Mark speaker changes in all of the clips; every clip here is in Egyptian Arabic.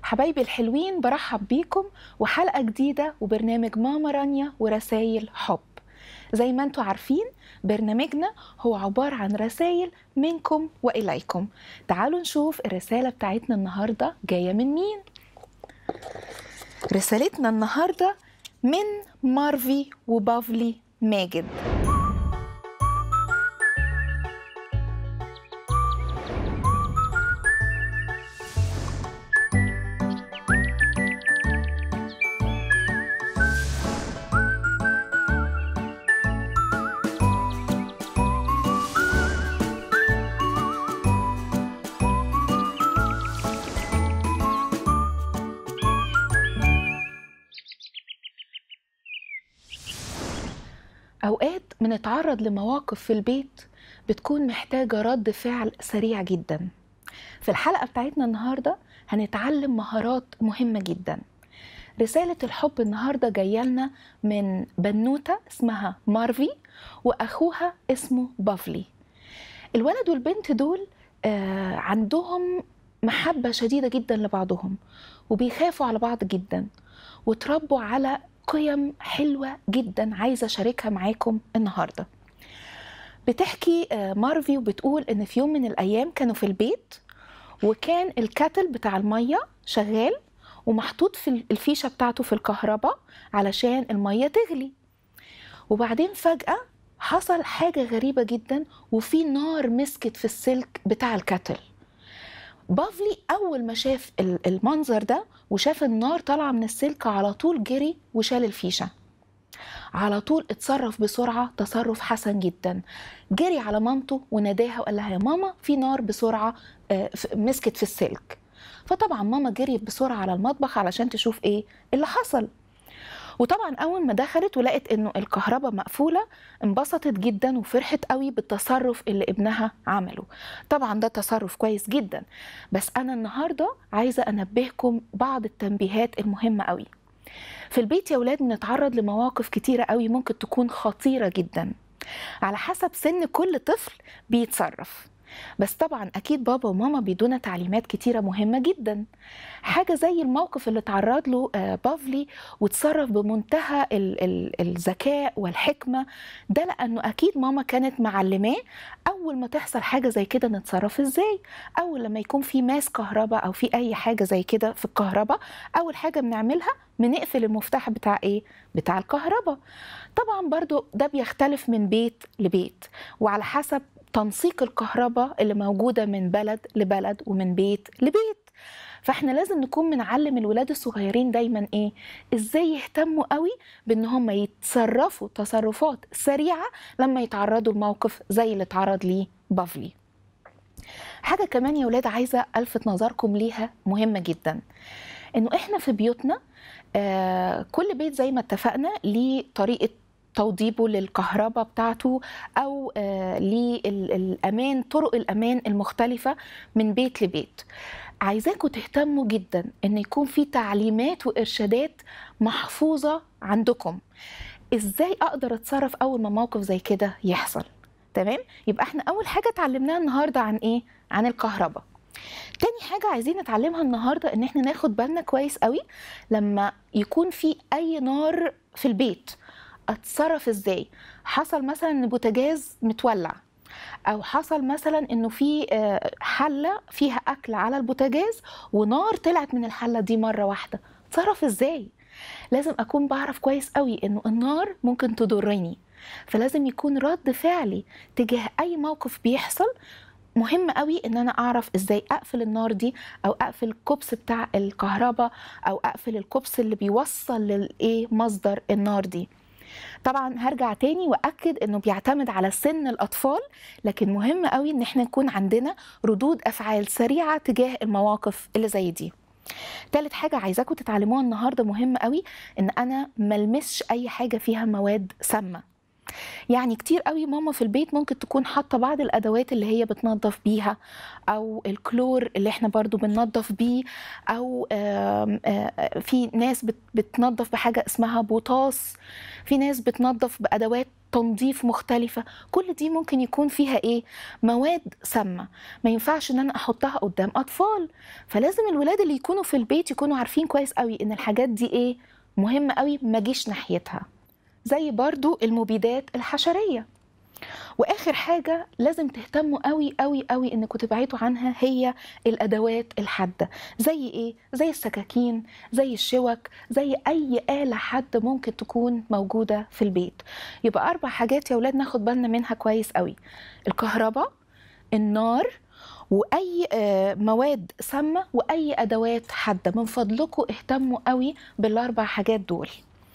Speaker 1: حبايبي الحلوين برحب بيكم وحلقة جديدة وبرنامج ماما رانيا ورسايل حب زي ما انتوا عارفين برنامجنا هو عبارة عن رسائل منكم وإليكم تعالوا نشوف الرسالة بتاعتنا النهاردة جاية من مين رسالتنا النهاردة من مارفي وبافلي ماجد أوقات بنتعرض لمواقف في البيت بتكون محتاجة رد فعل سريع جدا في الحلقة بتاعتنا النهاردة هنتعلم مهارات مهمة جدا رسالة الحب النهاردة جاية لنا من بنوتة اسمها مارفي وأخوها اسمه بافلي الولد والبنت دول آه عندهم محبة شديدة جدا لبعضهم وبيخافوا على بعض جدا وتربوا على قيم حلوة جدا عايزة أشاركها معاكم النهاردة بتحكي مارفي وبتقول إن في يوم من الأيام كانوا في البيت وكان الكاتل بتاع المية شغال ومحطوط في الفيشة بتاعته في الكهرباء علشان المية تغلي وبعدين فجأة حصل حاجة غريبة جدا وفي نار مسكت في السلك بتاع الكاتل بافلي اول ما شاف المنظر ده وشاف النار طالعه من السلك على طول جري وشال الفيشه على طول اتصرف بسرعه تصرف حسن جدا جري على مامته وناداها وقال لها يا ماما في نار بسرعه مسكت في السلك فطبعا ماما جريت بسرعه على المطبخ علشان تشوف ايه اللي حصل وطبعا اول ما دخلت ولقت انه الكهرباء مقفوله انبسطت جدا وفرحت قوي بالتصرف اللي ابنها عمله طبعا ده تصرف كويس جدا بس انا النهارده عايزه انبهكم بعض التنبيهات المهمه قوي في البيت يا ولاد بنتعرض لمواقف كتيره قوي ممكن تكون خطيره جدا على حسب سن كل طفل بيتصرف بس طبعا اكيد بابا وماما بيدونا تعليمات كتيره مهمه جدا حاجه زي الموقف اللي تعرض له بافلي وتصرف بمنتهى ال ال الذكاء والحكمه ده لانه اكيد ماما كانت معلماه اول ما تحصل حاجه زي كده نتصرف ازاي اول لما يكون في ماس كهرباء او في اي حاجه زي كده في الكهرباء اول حاجه بنعملها بنقفل المفتاح بتاع ايه بتاع الكهرباء طبعا برضو ده بيختلف من بيت لبيت وعلى حسب تنسيق الكهرباء اللي موجوده من بلد لبلد ومن بيت لبيت فاحنا لازم نكون بنعلم الولاد الصغيرين دايما ايه ازاي يهتموا قوي بان هم يتصرفوا تصرفات سريعه لما يتعرضوا لموقف زي اللي اتعرض ليه بافلي حاجه كمان يا ولاد عايزه الفت نظركم ليها مهمه جدا انه احنا في بيوتنا آه كل بيت زي ما اتفقنا ليه طريقه توضيبه للكهرباء بتاعته او آه للامان طرق الامان المختلفه من بيت لبيت عايزاكم تهتموا جدا ان يكون في تعليمات وارشادات محفوظه عندكم ازاي اقدر اتصرف اول ما موقف زي كده يحصل تمام يبقى احنا اول حاجه اتعلمناها النهارده عن ايه عن الكهرباء تاني حاجة عايزين نتعلمها النهاردة ان احنا ناخد بالنا كويس قوي لما يكون في اي نار في البيت اتصرف ازاي حصل مثلا ان بوتاجاز متولع او حصل مثلا انه في حله فيها اكل على البوتاجاز ونار طلعت من الحله دي مره واحده اتصرف ازاي لازم اكون بعرف كويس قوي انه النار ممكن تضرني فلازم يكون رد فعلي تجاه اي موقف بيحصل مهم قوي ان انا اعرف ازاي اقفل النار دي او اقفل الكوبس بتاع الكهرباء او اقفل الكوبس اللي بيوصل للايه مصدر النار دي طبعا هرجع تاني واكد انه بيعتمد على سن الاطفال لكن مهم قوي ان احنا يكون عندنا ردود افعال سريعه تجاه المواقف اللي زي دي تالت حاجة عايزاكم تتعلموها النهاردة مهم قوي ان انا ملمسش اي حاجة فيها مواد سامة يعني كتير قوي ماما في البيت ممكن تكون حاطه بعض الادوات اللي هي بتنظف بيها او الكلور اللي احنا برضو بننظف بيه او آم آم في ناس بتنظف بحاجه اسمها بوتاص في ناس بتنظف بادوات تنظيف مختلفة كل دي ممكن يكون فيها ايه مواد سامة ما ينفعش ان انا احطها قدام اطفال فلازم الولاد اللي يكونوا في البيت يكونوا عارفين كويس قوي ان الحاجات دي ايه مهمة قوي ما جيش ناحيتها زي برضو المبيدات الحشرية واخر حاجه لازم تهتموا قوي قوي قوي انكم تبعدوا عنها هي الادوات الحاده زي ايه زي السكاكين زي الشوك زي اي اله حاده ممكن تكون موجوده في البيت يبقى اربع حاجات يا اولاد ناخد بالنا منها كويس قوي الكهرباء النار واي آه، مواد سامه واي ادوات حاده من فضلكم اهتموا قوي بالاربع حاجات دول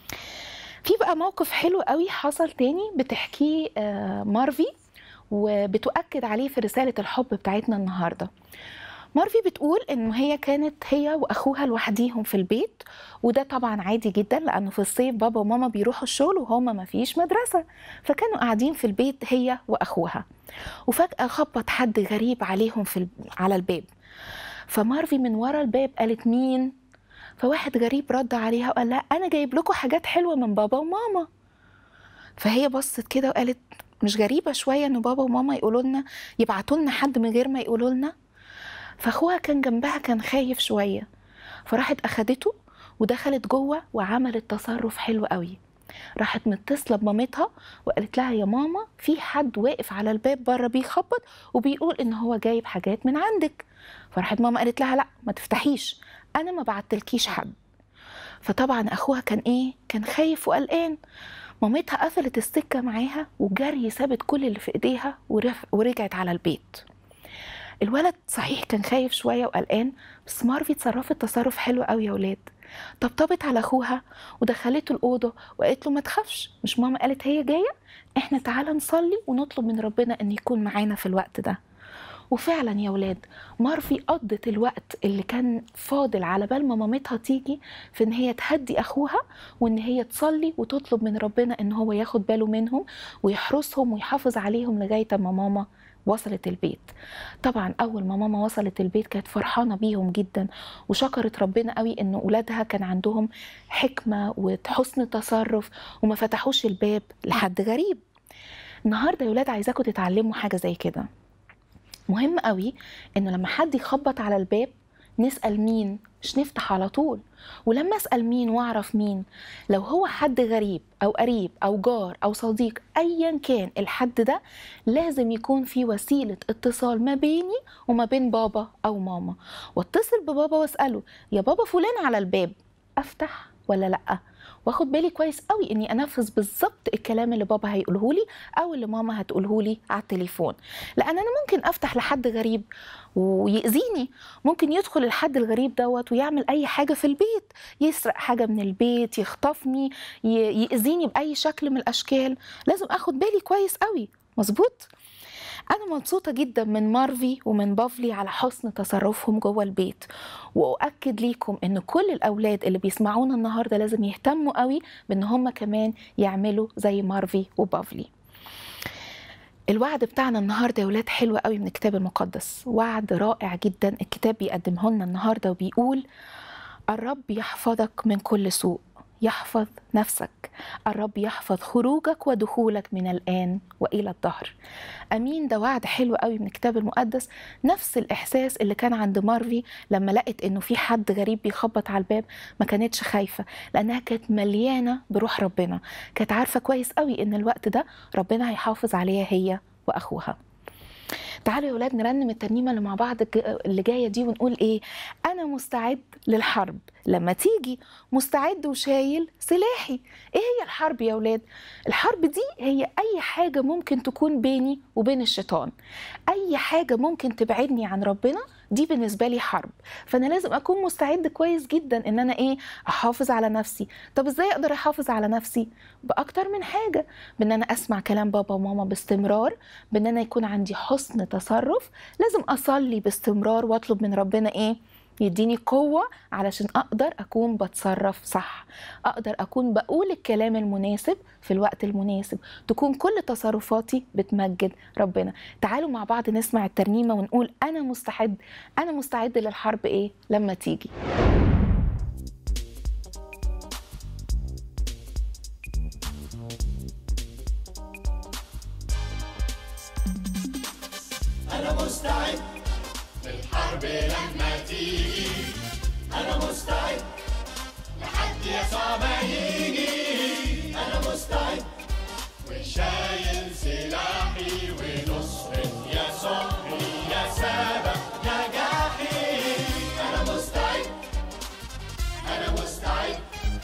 Speaker 1: في بقى موقف حلو قوي حصل تاني بتحكيه آه، مارفي وبتؤكد عليه في رسالة الحب بتاعتنا النهاردة مارفي بتقول ان هي كانت هي واخوها لوحديهم في البيت وده طبعا عادي جدا لانه في الصيف بابا وماما بيروحوا الشغل وهما ما فيش مدرسه فكانوا قاعدين في البيت هي واخوها وفجاه خبط حد غريب عليهم في ال- على الباب فمارفي من ورا الباب قالت مين فواحد غريب رد عليها وقال لها انا جايب لكم حاجات حلوه من بابا وماما فهي بصت كده وقالت مش غريبه شويه ان بابا وماما يقولوا لنا يبعتوا لنا حد من غير ما يقولوا لنا فاخوها كان جنبها كان خايف شويه فراحت اخدته ودخلت جوه وعملت تصرف حلو قوي راحت متصله بمامتها وقالت لها يا ماما في حد واقف على الباب بره بيخبط وبيقول ان هو جايب حاجات من عندك فراحت ماما قالت لها لا ما تفتحيش انا ما بعتلكيش حد فطبعا اخوها كان ايه كان خايف وقلقان مامتها قفلت السكه معاها وجري سابت كل اللي في ايديها ورف- ورجعت على البيت الولد صحيح كان خايف شويه وقلقان بس مارفي اتصرفت تصرف حلو قوي يا ولاد طبطبت على اخوها ودخلته الاوضه وقالت له ما تخافش مش ماما قالت هي جايه احنا تعالى نصلي ونطلب من ربنا ان يكون معانا في الوقت ده وفعلا يا ولاد مارفي قضت الوقت اللي كان فاضل على بال ما مامتها تيجي في ان هي تهدي اخوها وان هي تصلي وتطلب من ربنا ان هو ياخد باله منهم ويحرسهم ويحافظ عليهم لغايه ما ماما وصلت البيت طبعا اول ما ماما وصلت البيت كانت فرحانه بيهم جدا وشكرت ربنا قوي ان اولادها كان عندهم حكمه وحسن تصرف وما فتحوش الباب لحد غريب النهارده يا ولاد عايزاكم تتعلموا حاجه زي كده مهم قوي انه لما حد يخبط على الباب نسأل مين مش نفتح على طول ولما اسأل مين واعرف مين لو هو حد غريب او قريب او جار او صديق ايا كان الحد ده لازم يكون في وسيلة اتصال ما بيني وما بين بابا او ماما واتصل ببابا واسأله يا بابا فلان على الباب افتح ولا لا واخد بالي كويس قوي اني انفذ بالظبط الكلام اللي بابا هيقوله لي او اللي ماما هتقوله لي على التليفون لان انا ممكن افتح لحد غريب ويأذيني ممكن يدخل الحد الغريب دوت ويعمل اي حاجه في البيت يسرق حاجه من البيت يخطفني ي- يأذيني باي شكل من الاشكال لازم اخد بالي كويس قوي مظبوط أنا مبسوطة جدا من مارفي ومن بافلي على حسن تصرفهم جوه البيت وأؤكد ليكم إن كل الأولاد اللي بيسمعونا النهاردة لازم يهتموا قوي بإن هم كمان يعملوا زي مارفي وبافلي الوعد بتاعنا النهارده يا ولاد حلو قوي من الكتاب المقدس وعد رائع جدا الكتاب بيقدمه لنا النهارده وبيقول الرب يحفظك من كل سوء يحفظ نفسك الرب يحفظ خروجك ودخولك من الآن وإلى الدهر أمين ده وعد حلو قوي من الكتاب المقدس نفس الإحساس اللي كان عند مارفي لما لقت إنه في حد غريب بيخبط على الباب ما كانتش خايفة لأنها كانت مليانة بروح ربنا كانت عارفة كويس قوي إن الوقت ده ربنا هيحافظ عليها هي وأخوها تعالوا يا ولاد نرنم الترنيمه اللي مع بعض الج- اللي جايه دي ونقول ايه انا مستعد للحرب لما تيجي مستعد وشايل سلاحي ايه هي الحرب يا ولاد الحرب دي هي اي حاجه ممكن تكون بيني وبين الشيطان اي حاجه ممكن تبعدني عن ربنا دي بالنسبه لي حرب فانا لازم اكون مستعد كويس جدا ان انا ايه احافظ على نفسي طب ازاي اقدر احافظ على نفسي باكتر من حاجه بان انا اسمع كلام بابا وماما باستمرار بان انا يكون عندي حسن تصرف لازم اصلي باستمرار واطلب من ربنا ايه يديني قوة علشان أقدر أكون بتصرف صح أقدر أكون بقول الكلام المناسب في الوقت المناسب تكون كل تصرفاتي بتمجد ربنا تعالوا مع بعض نسمع الترنيمة ونقول أنا مستعد أنا مستعد للحرب إيه لما تيجي
Speaker 2: الحرب لما تيجي أنا مستعد لحد يسوع ما يجي أنا مستعد وشايل سلاحي ونصرة يسوع هي سبب نجاحي أنا مستعد أنا مستعد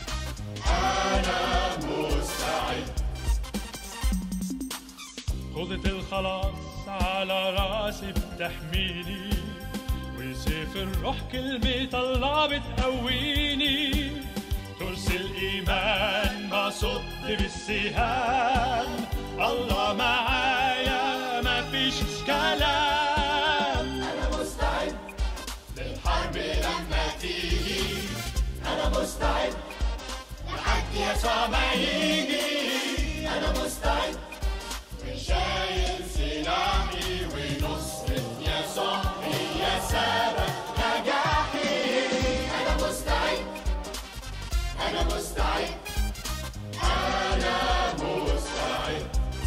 Speaker 2: أنا مستعد
Speaker 3: خذة الخلاص على راسي بتحميني وسيف الروح كلمة الله بتقويني ترس الإيمان بصد بالسهام الله معايا ما فيش كلام
Speaker 2: أنا مستعد للحرب لما تيجي أنا مستعد لحد يسوع ما يجي أنا مستعد وشايل سلاحي ونصرة يسوع هي سبب نجاحي أنا مستعد أنا مستعد أنا مستعد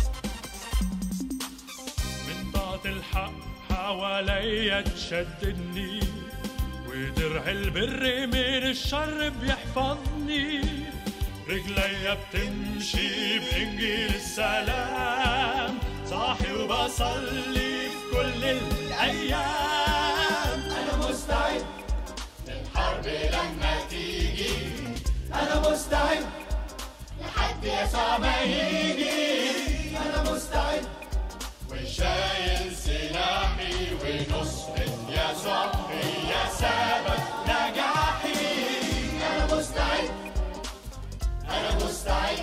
Speaker 3: من ضغط الحق حواليا تشددني ودرع البر من الشر بيحفظني رجليا بتمشي بإنجيل السلام صاحي وبصلي في كل الأيام
Speaker 2: أنا مستعد للحرب لما تيجي أنا مستعد لحد يسوع ما يجي أنا مستعد وشايل سلاحي ونصرة يسوع هي سبب نجاحي أنا مستعد أنا مستعد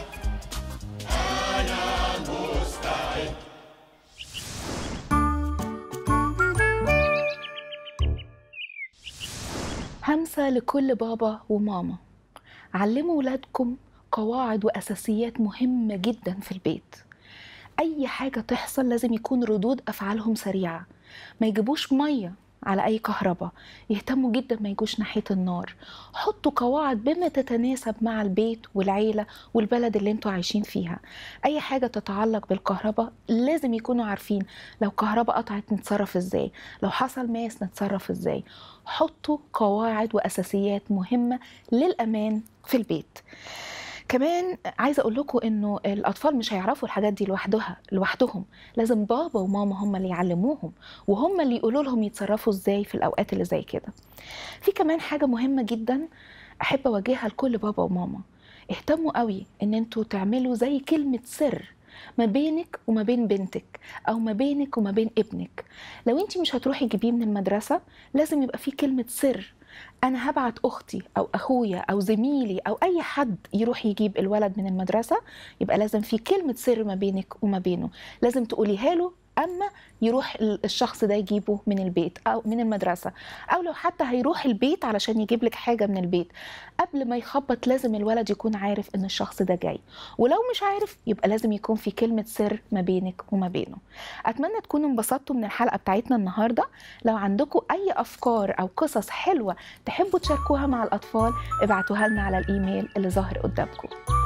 Speaker 2: أنا مستعد
Speaker 1: همسة لكل بابا وماما علموا ولادكم قواعد وأساسيات مهمة جدا في البيت أي حاجة تحصل لازم يكون ردود أفعالهم سريعة ما يجيبوش مية على أي كهرباء يهتموا جدا ما يجوش ناحية النار حطوا قواعد بما تتناسب مع البيت والعيلة والبلد اللي انتوا عايشين فيها أي حاجة تتعلق بالكهرباء لازم يكونوا عارفين لو كهرباء قطعت نتصرف ازاي لو حصل ماس نتصرف ازاي حطوا قواعد وأساسيات مهمة للأمان في البيت كمان عايزه اقول لكم انه الاطفال مش هيعرفوا الحاجات دي لوحدها لوحدهم لازم بابا وماما هم اللي يعلموهم وهم اللي يقولوا لهم يتصرفوا ازاي في الاوقات اللي زي كده في كمان حاجه مهمه جدا احب اوجهها لكل بابا وماما اهتموا قوي ان انتوا تعملوا زي كلمه سر ما بينك وما بين بنتك او ما بينك وما بين ابنك لو انت مش هتروحي تجيبيه من المدرسه لازم يبقى في كلمه سر انا هبعت اختي او اخويا او زميلي او اي حد يروح يجيب الولد من المدرسه يبقى لازم في كلمه سر ما بينك وما بينه لازم تقوليها له اما يروح الشخص ده يجيبه من البيت او من المدرسه او لو حتى هيروح البيت علشان يجيب لك حاجه من البيت قبل ما يخبط لازم الولد يكون عارف ان الشخص ده جاي ولو مش عارف يبقى لازم يكون في كلمه سر ما بينك وما بينه اتمنى تكونوا انبسطتوا من الحلقه بتاعتنا النهارده لو عندكم اي افكار او قصص حلوه تحبوا تشاركوها مع الاطفال ابعتوها لنا على الايميل اللي ظاهر قدامكم